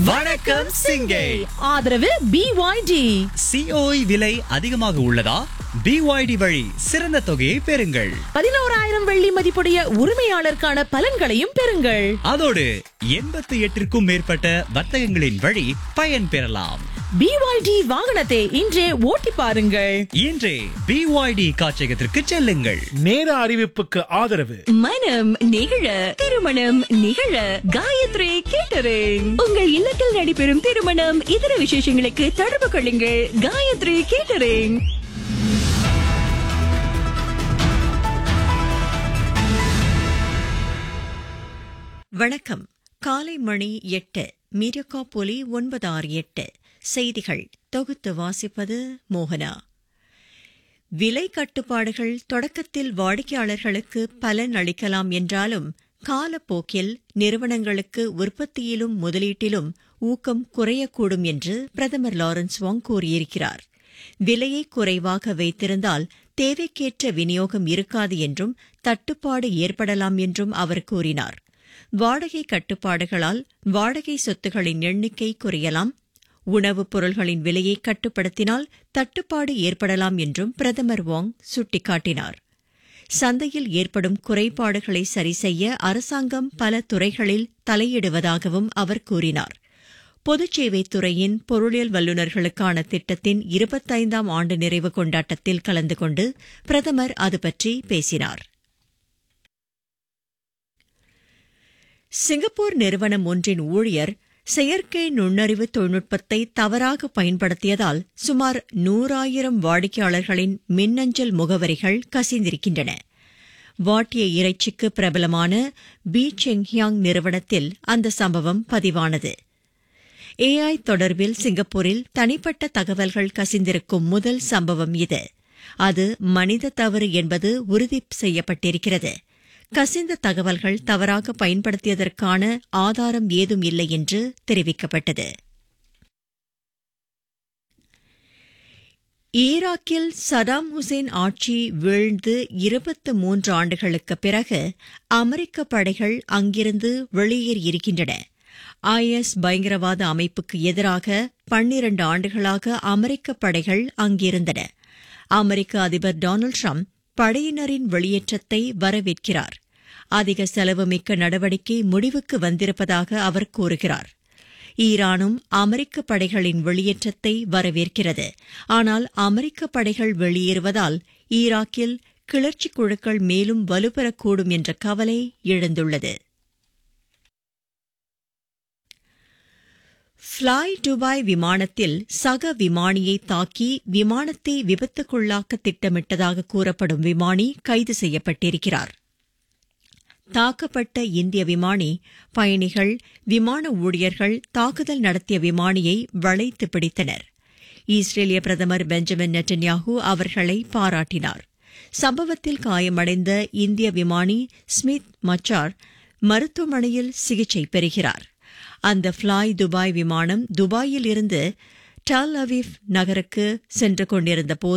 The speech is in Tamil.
வணக்கம் சிங்கை ஆதரவு பிஒய்டி சிஓஇ விலை அதிகமாக உள்ளதா பிஒய்டி வழி சிறந்த தொகையை பெறுங்கள் பதினோராயிரம் வெள்ளி மதிப்புடைய உரிமையாளருக்கான பலன்களையும் பெறுங்கள் அதோடு எண்பத்தி எட்டிற்கும் மேற்பட்ட வர்த்தகங்களின் வழி பயன் பெறலாம் பிஒய்டி வாகனத்தை இன்றே ஓட்டி பாருங்கள் இன்றே பிஒய்டி காட்சியகத்திற்கு செல்லுங்கள் நேர அறிவிப்புக்கு ஆதரவு மனம் நிகழ திருமணம் நிகழ காயத்ரி கேட்டரிங் உங்கள் இல்லத்தில் நடைபெறும் திருமணம் இதர விசேஷங்களுக்கு தொடர்பு கொள்ளுங்கள் காயத்ரி கேட்டரிங் வணக்கம் காலை மணி எட்டு மீடியக்கா புலி ஒன்பது ஆறு எட்டு செய்திகள் தொகுத்து வாசிப்பது மோகனா விலை கட்டுப்பாடுகள் தொடக்கத்தில் வாடிக்கையாளர்களுக்கு பலன் அளிக்கலாம் என்றாலும் காலப்போக்கில் நிறுவனங்களுக்கு உற்பத்தியிலும் முதலீட்டிலும் ஊக்கம் குறையக்கூடும் என்று பிரதமர் லாரன்ஸ் வாங் கூறியிருக்கிறார் விலையை குறைவாக வைத்திருந்தால் தேவைக்கேற்ற விநியோகம் இருக்காது என்றும் தட்டுப்பாடு ஏற்படலாம் என்றும் அவர் கூறினார் வாடகை கட்டுப்பாடுகளால் வாடகை சொத்துகளின் எண்ணிக்கை குறையலாம் உணவுப் பொருள்களின் விலையை கட்டுப்படுத்தினால் தட்டுப்பாடு ஏற்படலாம் என்றும் பிரதமர் வாங் சுட்டிக்காட்டினார் சந்தையில் ஏற்படும் குறைபாடுகளை சரிசெய்ய அரசாங்கம் பல துறைகளில் தலையிடுவதாகவும் அவர் கூறினார் பொதுச்சேவைத் துறையின் பொருளியல் வல்லுநர்களுக்கான திட்டத்தின் இருபத்தைந்தாம் ஆண்டு நிறைவு கொண்டாட்டத்தில் கலந்து கொண்டு பிரதமர் அது பற்றி பேசினார் சிங்கப்பூர் நிறுவனம் ஒன்றின் ஊழியர் செயற்கை நுண்ணறிவு தொழில்நுட்பத்தை தவறாக பயன்படுத்தியதால் சுமார் நூறாயிரம் வாடிக்கையாளர்களின் மின்னஞ்சல் முகவரிகள் கசிந்திருக்கின்றன வாட்டிய இறைச்சிக்கு பிரபலமான பி செங்ஹியாங் நிறுவனத்தில் அந்த சம்பவம் பதிவானது ஏஐ தொடர்பில் சிங்கப்பூரில் தனிப்பட்ட தகவல்கள் கசிந்திருக்கும் முதல் சம்பவம் இது அது மனித தவறு என்பது உறுதி செய்யப்பட்டிருக்கிறது கசிந்த தகவல்கள் தவறாக பயன்படுத்தியதற்கான ஆதாரம் ஏதும் இல்லை என்று தெரிவிக்கப்பட்டது ஈராக்கில் சதாம் ஹுசேன் ஆட்சி வீழ்ந்து இருபத்து மூன்று ஆண்டுகளுக்கு பிறகு அமெரிக்க படைகள் அங்கிருந்து வெளியேறியிருக்கின்றன ஐஎஸ் பயங்கரவாத அமைப்புக்கு எதிராக பன்னிரண்டு ஆண்டுகளாக அமெரிக்க படைகள் அங்கிருந்தன அமெரிக்க அதிபர் டொனால்டு ட்ரம்ப் படையினரின் வெளியேற்றத்தை வரவேற்கிறார் அதிக செலவுமிக்க நடவடிக்கை முடிவுக்கு வந்திருப்பதாக அவர் கூறுகிறார் ஈரானும் அமெரிக்க படைகளின் வெளியேற்றத்தை வரவேற்கிறது ஆனால் அமெரிக்க படைகள் வெளியேறுவதால் ஈராக்கில் கிளர்ச்சி குழுக்கள் மேலும் வலுப்பெறக்கூடும் என்ற கவலை எழுந்துள்ளது ஃப்ளை டுபாய் விமானத்தில் சக விமானியை தாக்கி விமானத்தை விபத்துக்குள்ளாக்க திட்டமிட்டதாக கூறப்படும் விமானி கைது செய்யப்பட்டிருக்கிறார் தாக்கப்பட்ட இந்திய விமானி பயணிகள் விமான ஊழியர்கள் தாக்குதல் நடத்திய விமானியை வளைத்து பிடித்தனர் இஸ்ரேலிய பிரதமர் பெஞ்சமின் நெட்டன்யாஹூ அவர்களை பாராட்டினார் சம்பவத்தில் காயமடைந்த இந்திய விமானி ஸ்மித் மச்சார் மருத்துவமனையில் சிகிச்சை பெறுகிறார் அந்த ஃப்ளாய் துபாய் விமானம் துபாயில் இருந்து டல் அவீவ் நகருக்கு சென்று கொண்டிருந்த போது